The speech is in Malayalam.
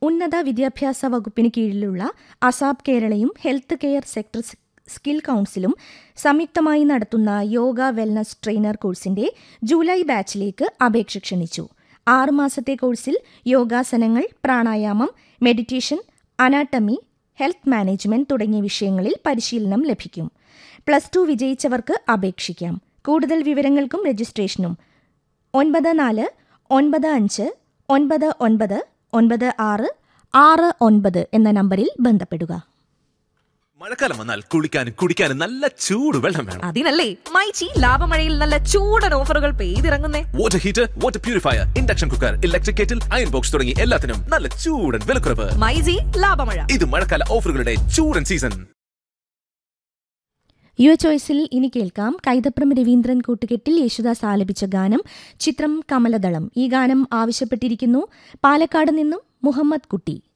ഉന്നത വിദ്യാഭ്യാസ വകുപ്പിന് കീഴിലുള്ള അസാബ് കേരളയും ഹെൽത്ത് കെയർ സെക്ടർ സ്കിൽ കൌൺസിലും സംയുക്തമായി നടത്തുന്ന യോഗ വെൽനസ് ട്രെയിനർ കോഴ്സിന്റെ ജൂലൈ ബാച്ചിലേക്ക് അപേക്ഷ ക്ഷണിച്ചു ആറുമാസത്തെ കോഴ്സിൽ യോഗാസനങ്ങൾ പ്രാണായാമം മെഡിറ്റേഷൻ അനാട്ടമി ഹെൽത്ത് മാനേജ്മെന്റ് തുടങ്ങിയ വിഷയങ്ങളിൽ പരിശീലനം ലഭിക്കും പ്ലസ് ടു വിജയിച്ചവർക്ക് അപേക്ഷിക്കാം കൂടുതൽ വിവരങ്ങൾക്കും രജിസ്ട്രേഷനും ഒൻപത് നാല് ഒൻപത് അഞ്ച് ഒൻപത് ഒൻപത് ഒൻപത് ആറ് ആറ് ഒൻപത് എന്ന നമ്പറിൽ ബന്ധപ്പെടുക മഴക്കാലം വന്നാൽ കുളിക്കാനും കുടിക്കാനും നല്ല ചൂട് വെള്ളം വേണം അതിനല്ലേ മൈച്ചി ലാഭമഴയിൽ നല്ല ചൂടൻ ഓഫറുകൾ പെയ്തിറങ്ങുന്നേ water heater water purifier induction cooker electric kettle iron box തുടങ്ങി എല്ലാത്തിനും നല്ല ചൂടൻ വിലക്കുറവ് മൈജി ലാഭമഴ ഇത് മഴക്കാല ഓഫറുകളുടെ ചൂടൻ സീസൺ യുവ ചോയ്സിൽ ഇനി കേൾക്കാം കൈതപ്രം രവീന്ദ്രൻ കൂട്ടുകെട്ടിൽ യേശുദാസ് ആലപിച്ച ഗാനം ചിത്രം കമലദളം ഈ ഗാനം ആവശ്യപ്പെട്ടിരിക്കുന്നു പാലക്കാട് നിന്നും മുഹമ്മദ് കുട്ടി